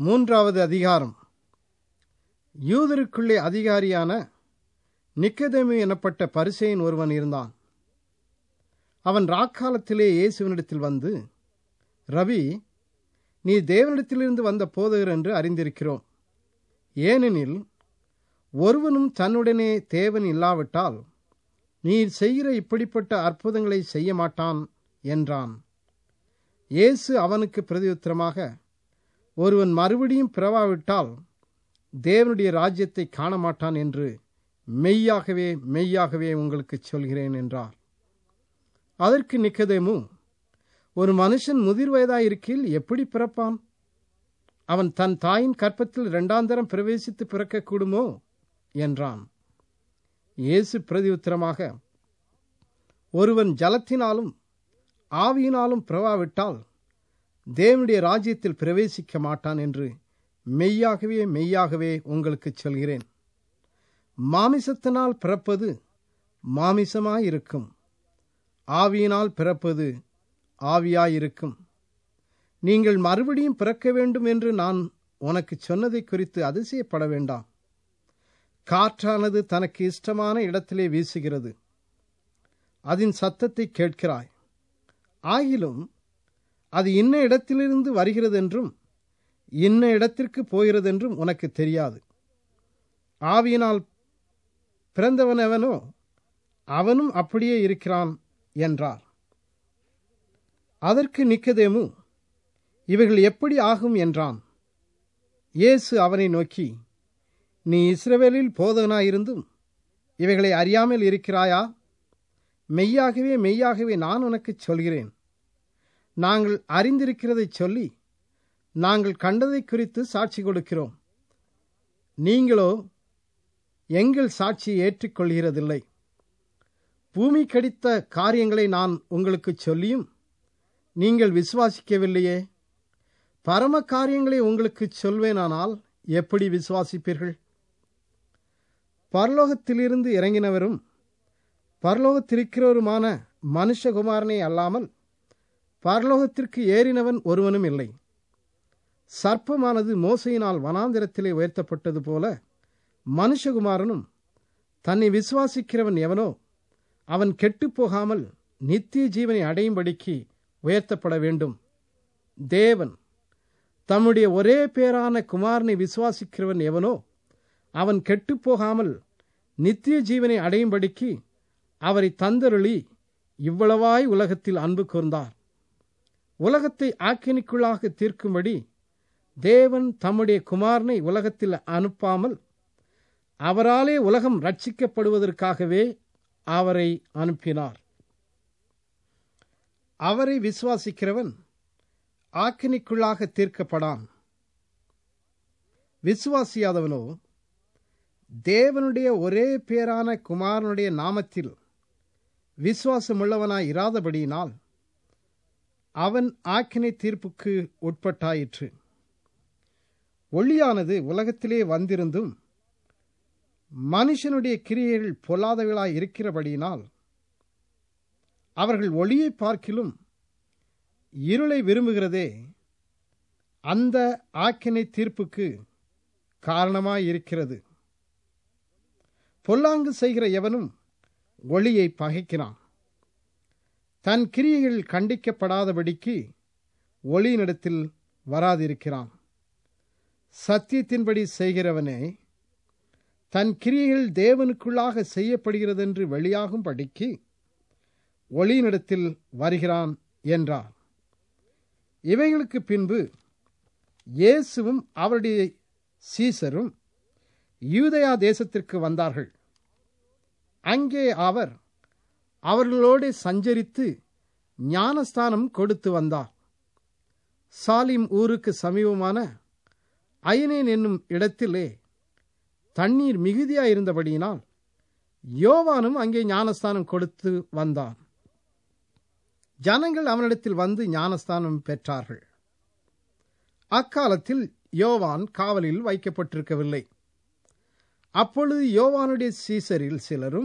மூன்றாவது அதிகாரம் யூதருக்குள்ளே அதிகாரியான நிக்கதேமு எனப்பட்ட பரிசேயன் ஒருவன் இருந்தான் அவன் ராக்காலத்திலே இயேசுவினிடத்தில் வந்து ரவி நீ தேவனிடத்திலிருந்து வந்த போதகர் என்று அறிந்திருக்கிறோம் ஏனெனில் ஒருவனும் தன்னுடனே தேவன் இல்லாவிட்டால் நீர் செய்கிற இப்படிப்பட்ட அற்புதங்களை செய்ய மாட்டான் என்றான் இயேசு அவனுக்கு பிரதியுத்தரமாக ஒருவன் மறுபடியும் பிறவாவிட்டால் தேவனுடைய ராஜ்யத்தை காண மாட்டான் என்று மெய்யாகவே மெய்யாகவே உங்களுக்கு சொல்கிறேன் என்றார் அதற்கு நிக்கதேமு ஒரு மனுஷன் முதிர் வயதாயிருக்கையில் எப்படி பிறப்பான் அவன் தன் தாயின் கற்பத்தில் இரண்டாந்தரம் பிரவேசித்து பிறக்கக்கூடுமோ என்றான் இயேசு பிரதியுத்தரமாக ஒருவன் ஜலத்தினாலும் ஆவியினாலும் பிறவாவிட்டால் தேவனுடைய ராஜ்யத்தில் பிரவேசிக்க மாட்டான் என்று மெய்யாகவே மெய்யாகவே உங்களுக்கு சொல்கிறேன் மாமிசத்தினால் பிறப்பது மாமிசமாயிருக்கும் ஆவியினால் பிறப்பது ஆவியாயிருக்கும் நீங்கள் மறுபடியும் பிறக்க வேண்டும் என்று நான் உனக்கு சொன்னதை குறித்து அதிசயப்பட வேண்டாம் காற்றானது தனக்கு இஷ்டமான இடத்திலே வீசுகிறது அதன் சத்தத்தை கேட்கிறாய் ஆகிலும் அது இன்ன இடத்திலிருந்து வருகிறதென்றும் இன்ன இடத்திற்கு போகிறதென்றும் உனக்கு தெரியாது ஆவியினால் பிறந்தவனவனோ அவனும் அப்படியே இருக்கிறான் என்றார் அதற்கு நிக்கதேமு இவைகள் எப்படி ஆகும் என்றான் இயேசு அவனை நோக்கி நீ இஸ்ரவேலில் போதகனாயிருந்தும் இவைகளை அறியாமல் இருக்கிறாயா மெய்யாகவே மெய்யாகவே நான் உனக்குச் சொல்கிறேன் நாங்கள் அறிந்திருக்கிறதைச் சொல்லி நாங்கள் கண்டதை குறித்து சாட்சி கொடுக்கிறோம் நீங்களோ எங்கள் சாட்சியை ஏற்றுக்கொள்கிறதில்லை பூமி கடித்த காரியங்களை நான் உங்களுக்கு சொல்லியும் நீங்கள் விசுவாசிக்கவில்லையே பரம காரியங்களை உங்களுக்கு சொல்வேனானால் எப்படி விசுவாசிப்பீர்கள் பரலோகத்திலிருந்து இறங்கினவரும் பரலோகத்திருக்கிறவருமான மனுஷகுமாரனே அல்லாமல் பரலோகத்திற்கு ஏறினவன் ஒருவனும் இல்லை சர்ப்பமானது மோசையினால் வனாந்திரத்திலே உயர்த்தப்பட்டது போல மனுஷகுமாரனும் தன்னை விசுவாசிக்கிறவன் எவனோ அவன் கெட்டுப்போகாமல் நித்திய ஜீவனை அடையும்படிக்கு உயர்த்தப்பட வேண்டும் தேவன் தம்முடைய ஒரே பேரான குமாரனை விசுவாசிக்கிறவன் எவனோ அவன் கெட்டுப்போகாமல் நித்திய ஜீவனை அடையும்படிக்கு அவரை தந்தருளி இவ்வளவாய் உலகத்தில் அன்பு கூர்ந்தார் உலகத்தை ஆக்கினிக்குள்ளாக தீர்க்கும்படி தேவன் தம்முடைய குமாரனை உலகத்தில் அனுப்பாமல் அவராலே உலகம் ரட்சிக்கப்படுவதற்காகவே அவரை அனுப்பினார் அவரை விசுவாசிக்கிறவன் ஆக்கினிக்குள்ளாக தீர்க்கப்படான் விசுவாசியாதவனோ தேவனுடைய ஒரே பேரான குமாரனுடைய நாமத்தில் விசுவாசமுள்ளவனாய் இராதபடியினால் அவன் ஆக்கினை தீர்ப்புக்கு உட்பட்டாயிற்று ஒளியானது உலகத்திலே வந்திருந்தும் மனுஷனுடைய கிரியைகள் பொல்லாதவர்களாய் இருக்கிறபடியினால் அவர்கள் ஒளியை பார்க்கிலும் இருளை விரும்புகிறதே அந்த ஆக்கினை தீர்ப்புக்கு காரணமாயிருக்கிறது பொல்லாங்கு செய்கிற எவனும் ஒளியை பகைக்கிறான் தன் கிரியைகள் கண்டிக்கப்படாதபடிக்கு ஒளியினிடத்தில் வராதிருக்கிறான் சத்தியத்தின்படி செய்கிறவனே தன் கிரியைகள் தேவனுக்குள்ளாக செய்யப்படுகிறதென்று வெளியாகும் படிக்கு ஒளியினிடத்தில் வருகிறான் என்றார் இவைகளுக்கு பின்பு இயேசுவும் அவருடைய சீசரும் யூதயா தேசத்திற்கு வந்தார்கள் அங்கே அவர் அவர்களோடு சஞ்சரித்து ஞானஸ்தானம் கொடுத்து வந்தார் சாலிம் ஊருக்கு சமீபமான அயனேன் என்னும் இடத்திலே தண்ணீர் மிகுதியாயிருந்தபடியினால் யோவானும் அங்கே ஞானஸ்தானம் கொடுத்து வந்தான் ஜனங்கள் அவனிடத்தில் வந்து ஞானஸ்தானம் பெற்றார்கள் அக்காலத்தில் யோவான் காவலில் வைக்கப்பட்டிருக்கவில்லை அப்பொழுது யோவானுடைய சீசரில் சிலரும்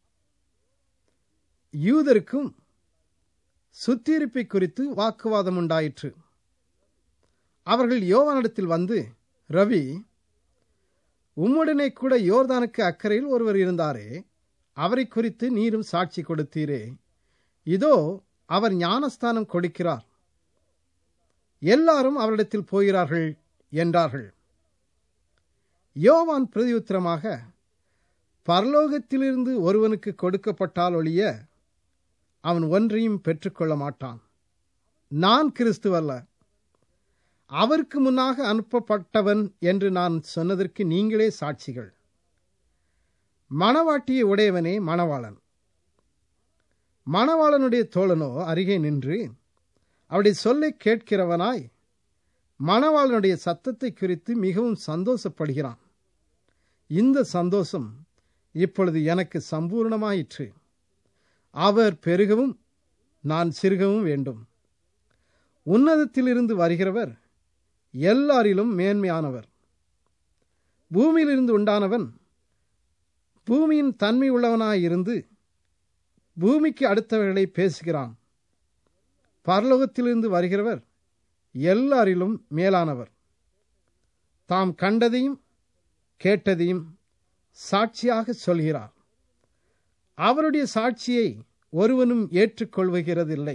யூதருக்கும் சுத்தியிருப்பை குறித்து வாக்குவாதம் உண்டாயிற்று அவர்கள் யோவானிடத்தில் வந்து ரவி உம்முடனே கூட யோர்தானுக்கு அக்கறையில் ஒருவர் இருந்தாரே அவரை குறித்து நீரும் சாட்சி கொடுத்தீரே இதோ அவர் ஞானஸ்தானம் கொடுக்கிறார் எல்லாரும் அவரிடத்தில் போகிறார்கள் என்றார்கள் யோவான் பிரதியுத்தரமாக பரலோகத்திலிருந்து ஒருவனுக்கு கொடுக்கப்பட்டால் ஒழிய அவன் ஒன்றையும் பெற்றுக்கொள்ள மாட்டான் நான் கிறிஸ்துவல்ல அவருக்கு முன்னாக அனுப்பப்பட்டவன் என்று நான் சொன்னதற்கு நீங்களே சாட்சிகள் மணவாட்டியை உடையவனே மணவாளன் மணவாளனுடைய தோழனோ அருகே நின்று அவருடைய சொல்லை கேட்கிறவனாய் மணவாளனுடைய சத்தத்தை குறித்து மிகவும் சந்தோஷப்படுகிறான் இந்த சந்தோஷம் இப்பொழுது எனக்கு சம்பூர்ணமாயிற்று அவர் பெருகவும் நான் சிறுகவும் வேண்டும் உன்னதத்திலிருந்து வருகிறவர் எல்லாரிலும் மேன்மையானவர் பூமியிலிருந்து உண்டானவன் பூமியின் தன்மை உள்ளவனாயிருந்து பூமிக்கு அடுத்தவர்களை பேசுகிறான் பரலோகத்திலிருந்து வருகிறவர் எல்லாரிலும் மேலானவர் தாம் கண்டதையும் கேட்டதையும் சாட்சியாக சொல்கிறார் அவருடைய சாட்சியை ஒருவனும் ஏற்றுக்கொள்வகிறதில்லை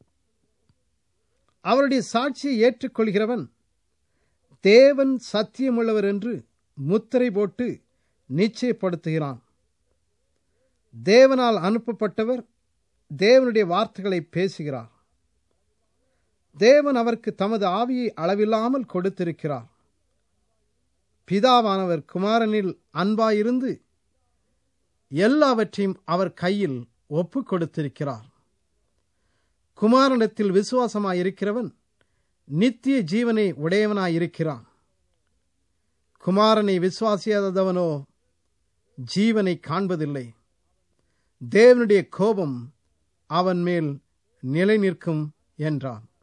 அவருடைய சாட்சியை ஏற்றுக்கொள்கிறவன் தேவன் சத்தியமுள்ளவர் என்று முத்திரை போட்டு நிச்சயப்படுத்துகிறான் தேவனால் அனுப்பப்பட்டவர் தேவனுடைய வார்த்தைகளை பேசுகிறார் தேவன் அவருக்கு தமது ஆவியை அளவில்லாமல் கொடுத்திருக்கிறார் பிதாவானவர் குமாரனில் அன்பாயிருந்து எல்லாவற்றையும் அவர் கையில் ஒப்பு கொடுத்திருக்கிறார் குமாரனிடத்தில் விசுவாசமாயிருக்கிறவன் நித்திய ஜீவனை உடையவனாயிருக்கிறான் குமாரனை விசுவாசியாதவனோ ஜீவனை காண்பதில்லை தேவனுடைய கோபம் அவன் மேல் நிலை நிற்கும் என்றான்